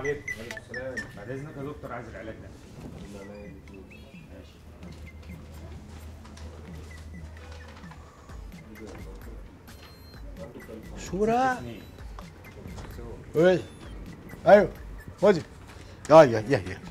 عليكم وعليكم السلام بعد اذنك يا دكتور عايز العلاج ده ماشي صورة اثنين ايه ايوه خدي اه يا يا يا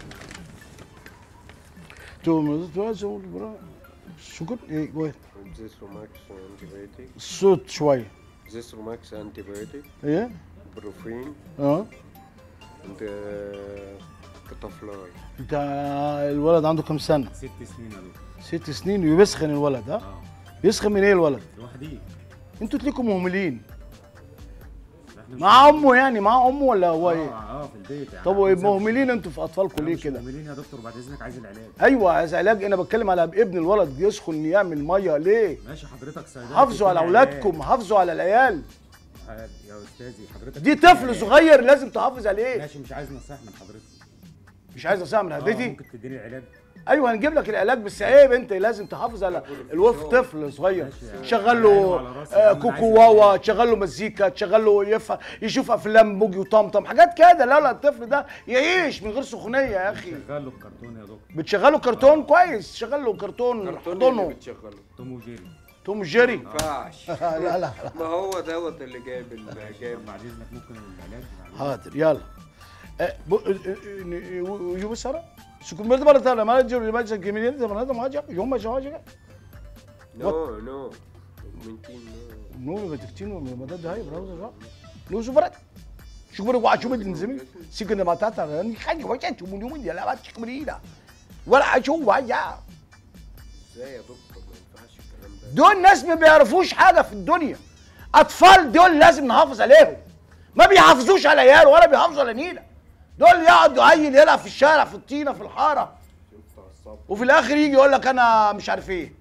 تو شكر ايه جوه Zithromax antibiotic, الصوت شويه Zithromax antibiotic, ايه Brufen, اه and uh, Catafly. انت الولد عنده كام سنه ست سنين يا دكتور ست سنين وبيسخن الولد ها اه بيسخن من ايه الولد لوحدي انتوا تلاقوا مهملين احنا مش مع امه يعني مع امه ولا هو اه ايه اه في البيت يعني طب إحنا بنسافر. مهملين انتوا في اطفالكم لا، ليه مش كده مهملين يا دكتور بعد اذنك عايز العلاج ايوه عايز علاج انا بتكلم على ابن الولد يسخن يعمل ميه ليه ماشي حضرتك صيدلي حافظوا على تديني علاج. اولادكم حافظوا على العيال آه، يا استاذي حضرتك دي تديني طفل علاج. صغير لازم تحافظ عليه ماشي مش عايز نصيحه من حضرتك مش عايز اساعد من آه، هديتي ممكن تديني العلاج ايوه هنجيب لك العلاج بس عيب انت لازم تحافظ على الوف طفل صغير ماشي يعني. تشغل له عينه على راسي، آه، أنا عايز كوكو واوا العلاج. تشغل له مزيكا تشغل له يف... يشوف افلام بوجي وطمطم حاجات كده لا لا الطفل ده يعيش من غير سخونيه يا اخي شغال له الكرتون يا دكتور بتشغله كرتون كويس شغل له كرتون كرتون اللي حضنه بتشغله توم وجيري توم وجيري ما ينفعش لا لا لا ما هو دوت اللي جايب ال- جايب طب بعد اذنك ممكن العلاج حاضر يلا أه، ب- أه، أه، يو بسرعه سكون مرد مرة ثانية ما يجي ما يجي كمين زمان هذا ما جاء يوم ما جاء جاء نو نو منتين نو نو ما تكتينو ما ده هاي براوزر جاء نو سوبرت شو برو واشو بدن زمي سيكون ما تاتا يعني خلي وجهك شو من يوم يلا ما تشكمرينا ولا شو وجا ازاي يا دكتور ما ينفعش الكلام ده دول ناس ما بيعرفوش حاجة في الدنيا أطفال دول لازم نحافظ عليهم ما بيحافظوش على عيال ولا بيحافظوا على نينا دول يقعدوا عيل يلعب في الشارع في الطينة في الحارة وفي الآخر يجي يقول لك أنا مش عارف إيه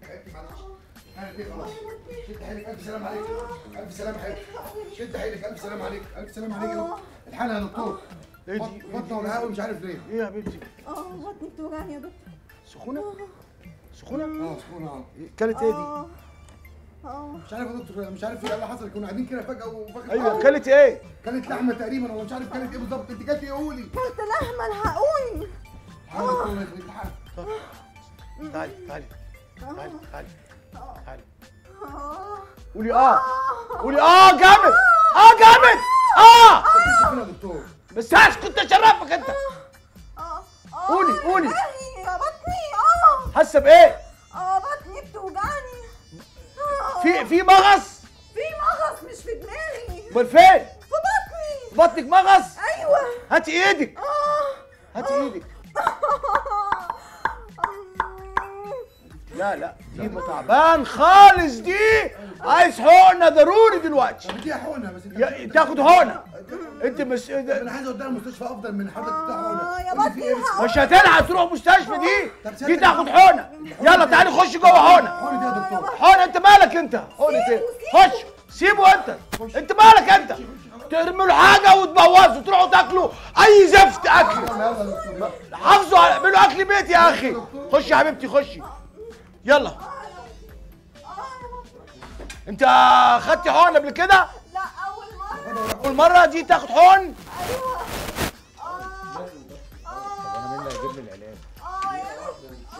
شد حيلك الف سلام عليك الف سلام عليك شد حيلك الف سلام عليك الف سلام عليك يا الحالة يا دكتور إيه دي؟ بط- بطنه والهواء مش عارف ليه إيه يا بنتي اه بطني بتوجعني يا دكتور سخونة سخونة اه سخونه اه كلت إيه دي اه اه مش عارف يا دكتور مش عارف ايه اللي حصل كنا قاعدين كده فجاه وفاكر أيوه كلت إيه كانت لحمه تقريبا ولا مش عارف كانت ايه بالظبط انت كلت ايه قولي كلت لحمه الحقوني حاجه دكتور الله يخليك تعالى. تعالي تعالي تعالي تعالي تعالي اه قولي آه قولي آه جامد آه جامد آه كنت فين يا دكتور بس اسكت اشرفك أنت اه اه قولي، قولي. بتوجعني يا بطني اه حاسة بإيه اه بطني بتوجعني آه، في في مغص في مغص مش في دماغي امال فين في بطني بطنك مغص ايوه هاتي ايدك اه هاتي ايدك لا لا دي تعبان خالص دي عايز حقنه ضروري دلوقتي طب اديها حقنه بس انت يا- تاخد حقنه انت مش انا عايز اوديها المستشفى افضل من حضرتك تديها اه حقنه يا قولي في ايه بس بطني مش هتلحق تروح مستشفى دي طب دي سيادتك- تاخد حقنه يلا تعالي خش جوه حقنه حقنه دي يا دكتور حقنه انت مالك انت حقنه ايه خش سيبه انت انت مالك انت ترموا له حاجه وتبوظوا تروحوا تاكلوا اي زفت اكل يلا يلا يا دكتور حافظوا على اعملوا اكل بيت يا اخي خشي يا حبيبتي خشي يلا انت خدتي حقن قبل كده لا اول مره اول مره دي تاخد حقن ايوه اه انا مين اللي هيجيب لي العلاج اه يا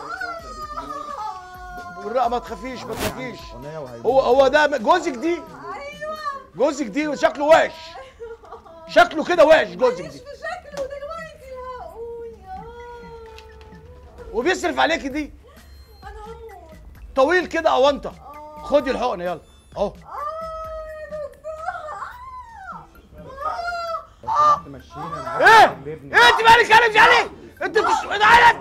بالرقبه ما تخافيش ما تخافيش اغنيه وهيجيب هو هو ده جوزك دي ايوه جوزك دي شكله وحش شكله كده وحش جوزك مش دي في شكله دلوقتي هقول وبيصرف عليكي دي انا هموت طويل كده او انت خدي الحقنه يلا اهو اه يا دكتور تمشيني انا ايه عارف اللي ابني ايه انت مالك يا رجل علي انت بتسعد عليك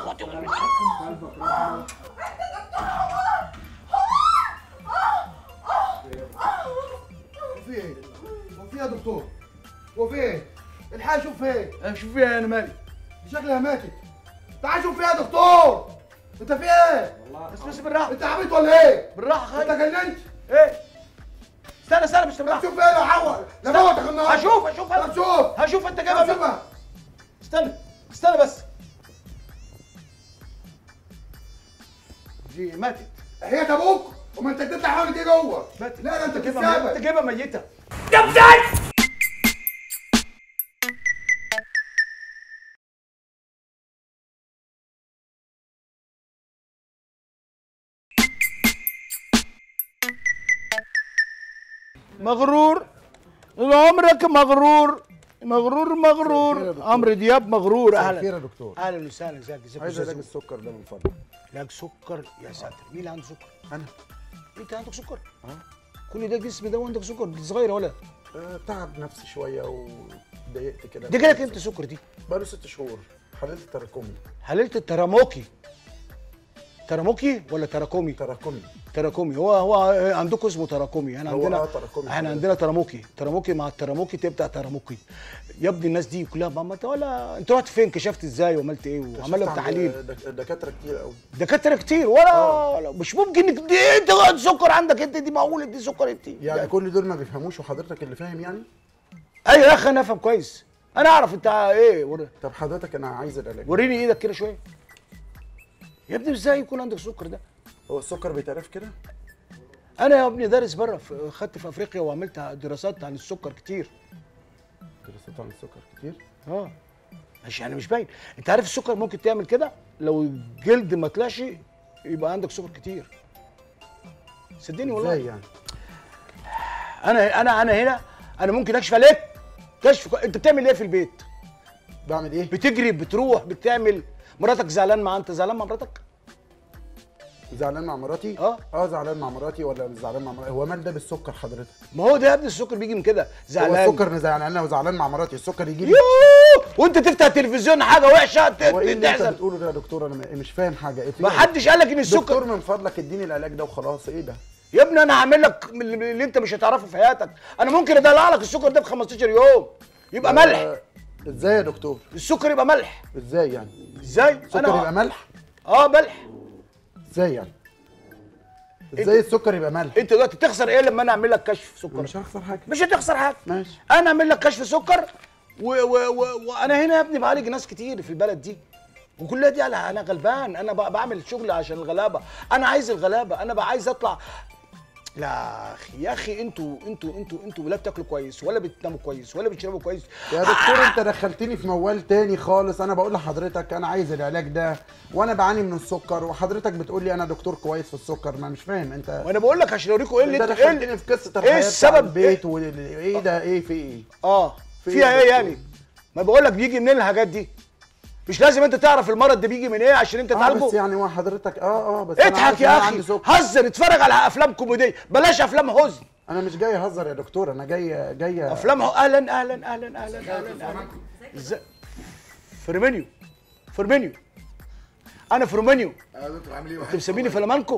وفي ايه وفي ايه يا دكتور وفي ايه الحاجه شوف ايه شوف فيها انا مالي دي شكلها ماتت تعال شوف فيها يا دكتور انت في ايه بس بس بالراحه انت عبيط ولا ايه بالراحه انت خالد جننت ايه استنى استنى مش طب بالراحه شوف ايه لو حول لو موتك النهارده هشوف هشوف طب انا شوف هشوف انت طب جايبها منين. شوفها استنى استنى بس دي ماتت حياة ابوك وما انت اديتها حاول دي جوه ماتت لا لا انت جايبها ميتة. انت بتستهبل جايبها ميته مغرور طول عمرك مغرور مغرور خير يا مغرور دكتور. عمرو دياب مغرور خير اهلا يا دكتور اهلا وسهلا ازيك ازيك عايز يا علاج أستاذ؟ السكر ده من فضلك علاج سكر يا ساتر مين اللي عنده سكر انا انت عندك سكر اه كل ده جسم ده وعندك سكر دي صغيره ولا آه، تعب نفسي شويه وضايقت كده دي جالك امتى سكر دي بقاله ست شهور حللت تراكمي حللت التراموكي تراموكي ولا تراكمي تراكمي تراكمي هو هو عندكم اسمه تراكمي احنا هو عندنا آه تراكمي. احنا عندنا تراموكي تراموكي مع التراموكي تبدا تراموكي يا ابني الناس دي كلها ما ما- ولا انت رحت فين كشفت ازاي وعملت ايه وعمل لك كشفت عند تحاليل دك- دكاتره كتير قوي دكاتره كتير ولا, ولا مش ممكن إنك دي انت سكر عندك انت دي معقول دي سكر انت يعني كل دول ما بيفهموش وحضرتك اللي فاهم يعني ايوه يا اخي انا افهم كويس انا اعرف انت ايه ور- طب حضرتك انا عايز العلاج وريني ايدك كده شويه يا ابني ازاي يكون عندك سكر ده هو السكر بيتعرف كده انا يا ابني دارس بره في- خدت في افريقيا وعملت دراسات عن السكر كتير دراسات عن السكر كتير اه مش يعني مش باين انت عارف السكر ممكن تعمل كده لو الجلد ما طلعش يبقى عندك سكر كتير صدقني والله ازاي يعني انا انا انا هنا انا ممكن اكشف عليك كشف كو- انت بتعمل ايه في البيت بعمل ايه بتجري بتروح بتعمل مراتك زعلان مع انت زعلان مع مراتك زعلان مع مراتي اه. اه زعلان مع مراتي ولا مش زعلان مع مراتي هو مال ده بالسكر حضرتك ما هو ده يا ابني السكر بيجي من كده هو زعلان السكر زعلان انا وزعلان مع مراتي السكر يجي لي يوه وانت تفتح تلفزيون حاجه وحشه ت- هو ايه اللي انت تحزن بتقوله ده يا دكتور انا م- مش فاهم حاجه ايه في ما إيه؟ حدش قال لك ان دكتور السكر من فضلك اديني العلاج ده وخلاص ايه ده يا ابني انا هعمل لك من اللي اللي انت مش هتعرفه في حياتك انا ممكن ادلع لك السكر ده في 15 يوم يبقى ملح آه، ازاي يا دكتور السكر يبقى ملح ازاي يعني ازاي السكر يبقى ملح اه ملح ازاي يعني ازاي السكر يبقى ملح انت دلوقتي تخسر ايه لما انا اعمل لك كشف سكر مش هخسر حاجه مش هتخسر حاجه ماشي انا اعمل لك كشف سكر و و و وانا هنا يا ابني بعالج ناس كتير في البلد دي وكلها دي على انا غلبان انا ب- بعمل شغل عشان الغلابه انا عايز الغلابه انا بقى عايز اطلع لا يا اخي يا اخي انتوا انتوا انتوا انتوا لا بتاكلوا كويس ولا بتناموا كويس ولا بتشربوا كويس يا دكتور انت دخلتني في موال تاني خالص انا بقول لحضرتك انا عايز العلاج ده وانا بعاني من السكر وحضرتك بتقول لي انا دكتور كويس في السكر ما مش فاهم انت وانا بقول لك عشان اوريكم ايه انت اللي انت- دخلتني ايه في قصه ايه الحياه السبب؟ بتاع البيت وال- ايه ده ايه في ايه اه في فيها ايه ايه يا يعني دكتور؟ ما بقول لك بيجي منين الحاجات دي مش لازم انت تعرف المرض ده بيجي من ايه عشان انت اه تعالجه بس يعني هو حضرتك اه اه بس أنا عارف اضحك ان يا انا اخي عندي سكر هزر اتفرج على افلام كوميديه بلاش افلام حزن انا مش جاي اهزر يا دكتور انا جاي جاي افلام اهلا اهلا اهلا اهلا اهلا اهلا ازاي فيرمينيو فيرمينيو انا فيرمينيو يا دكتور عامل ايه؟ انت مسميني فلامانكو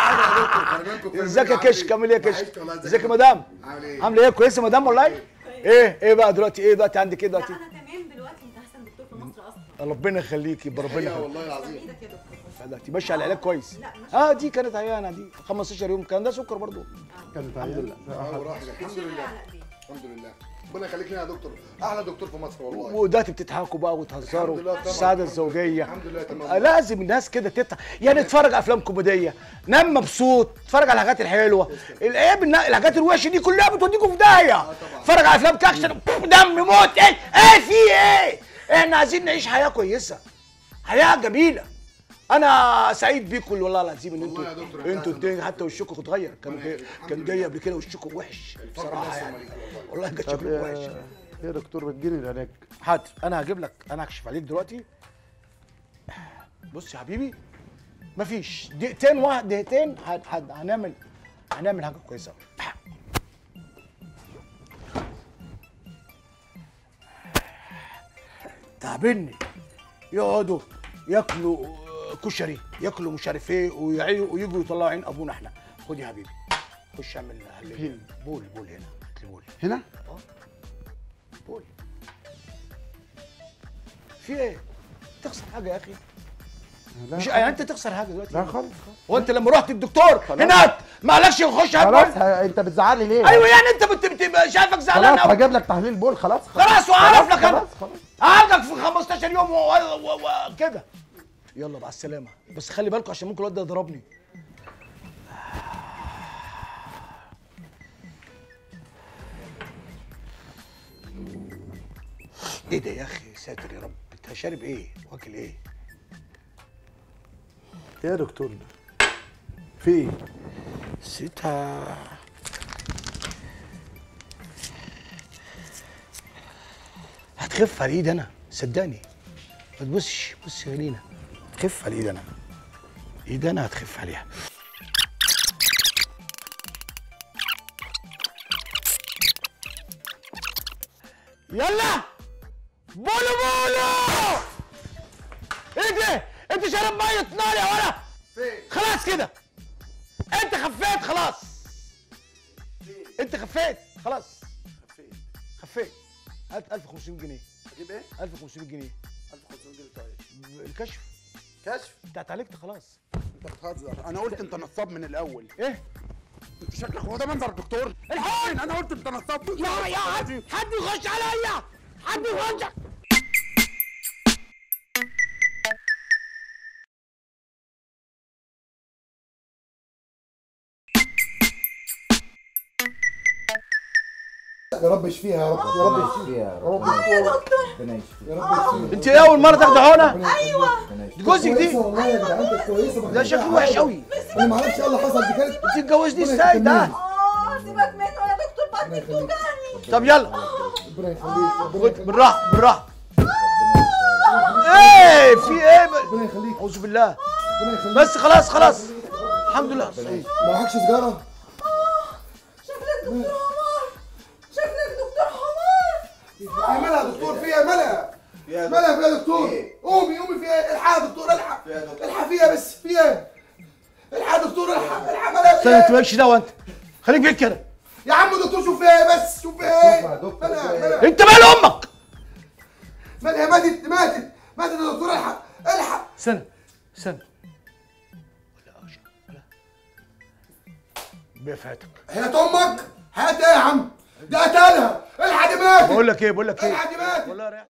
وحشني. ازيك يا كشك عامل ايه يا كشك وحشني والله، ازيك ازيك يا يا مدام عامل ايه؟ عامله ايه كويسه يا مدام والله ايه ايه بقى دلوقتي ايه دلوقتي عندك ايه لا دلوقتي انا تمام دلوقتي انت احسن دكتور في مصر اصلا ربنا يخليك يبقى ربنا حقيقة يخليك والله تسلم العظيم ايدك يا دكتور دلوقتي ماشي على العلاج كويس لا، ماشي. اه دي كانت عيانه دي 15 يوم كان ده سكر برضو كانت عيان اه وراحت الحمد شيلها لله على ايديك الحمد لله ربنا يخليك لنا يا دكتور احلى دكتور في مصر والله ودلوقتي بتضحكوا بقى وتهزروا الحمد لله طبعا. السعاده الحمد الزوجيه الحمد لله تمام. آه، لازم الناس كده تضحك يعني اتفرج افلام كوميديه نام مبسوط اتفرج على الحاجات الحلوه العيب إن الحاجات الوحشه دي كلها بتوديكم في داهيه اتفرج على افلام كاكشن دم موت ايه ايه في ايه احنا عايزين نعيش حياه كويسه حياه جميله انا سعيد بيكم والله العظيم ان انتوا والله يا دكتور، انت انتوا أحسن الاتنين حتى وشكم اتغير كان ربنا جاي يخليك. الحمد كان لله. جاي قبل كده وشكم وحش بصراحه الله يعني يسلمك والله. والله كان طب شكلكم وحش آه، يا دكتور بتجيني العلاج حاضر انا هجيب لك انا هكشف عليك دلوقتي بص يا حبيبي مفيش دقيقتين واحد دقيقتين هن- هن- هنعمل هنعمل حاجه كويسه أوي. تعبني يقعدوا ياكلوا آه، كشري ياكلوا مش عارف ايه ويعيوا ويجوا يطلعوا عين ابونا احنا خد يا حبيبي خش اعمل هل- فين؟ بول بول هنا هات لي بول هنا بول في ايه؟ تخسر حاجه يا اخي لا مش يعني انت تخسر حاجه دلوقتي لا خالص هو انت لما رحت الدكتور هناك ما قالكش نخش هات خلاص بول؟ ه- انت بتزعلي ليه ايوه يعني انت بت- بت- شايفك زعلان خلاص قوي هجيب لك تحليل بول خلاص خلاص وعرف لك انا خلاص خلاص هاخدك في 15 يوم وكده يلا مع السلامه بس خلي بالكوا عشان ممكن الواد ده يضربني ايه ده يا اخي ساتر يا رب انت شارب ايه واكل ايه يا دكتور ده في ايه نسيتها هتخف على ايدي انا صدقني ما تبصش بص يا لينا تخف على ايدي انا ايدي انا هتخف عليها يلا بولو بولو ايه ده انت شارب ميه نار يا ولا فين؟ خلاص كده انت خفيت خلاص انت خفيت خلاص خفيت خفيت هات 1500 جنيه اجيب ايه 1500 جنيه 1500 جنيه طيب الكشف كشف انت اتعالجت خلاص انت بتهزر انا قلت انت نصاب من الاول ايه انت شكلك هو ده منظر الدكتور الحقني انا قلت انت نصاب يا يا حد حد يخش عليا حد يخش يا رب اشفيها يا رب يا رب اشفيها يا يا رب رب يا دكتور ربنا يشفيك يا رب اشفيها انت ايه اول مره تاخدي حقنه ايوه ربنا يشفيك جوزك دي كويسه والله يا جدعان كانت كويسه ده شكله وحش قوي انا ما اعرفش ايه اللي حصل دي كانت انت اتجوزتي ازاي ده اه سيبك منه يا دكتور بطني بتوجعني طب يلا ربنا يخليك ربنا خد يخليك بالراحه بالراحه ربنا ايه في ايه ب- ربنا يخليك اعوذ بالله ربنا يخليك بس خلاص خلاص الحمد لله ما معكش سيجاره شكلك دكتور حمار شكلك دكتور حمار يا مالها يا دكتور فيها مالها مالها فيها يا دكتور قومي قومي فيها الحق يا دكتور الحق الحق فيها بس فيها الحق يا دكتور الحق الحق مالها استنى انت فيها مالكش دعوه انت خليك بيك كده يا عم دكتور شوف فيها ايه بس شوف فيها ايه يا دكتور، مالها فيها مالها انت مال امك مالها ماتت ماتت ماتت يا دكتور الحق الحق استنى استنى ولا أرجع ولا بفاتك هات امك هات ايه يا عم ده قتلها الحق دي ماتت بقول لك ايه بقول لك ايه الحق دي ماتت والله ريح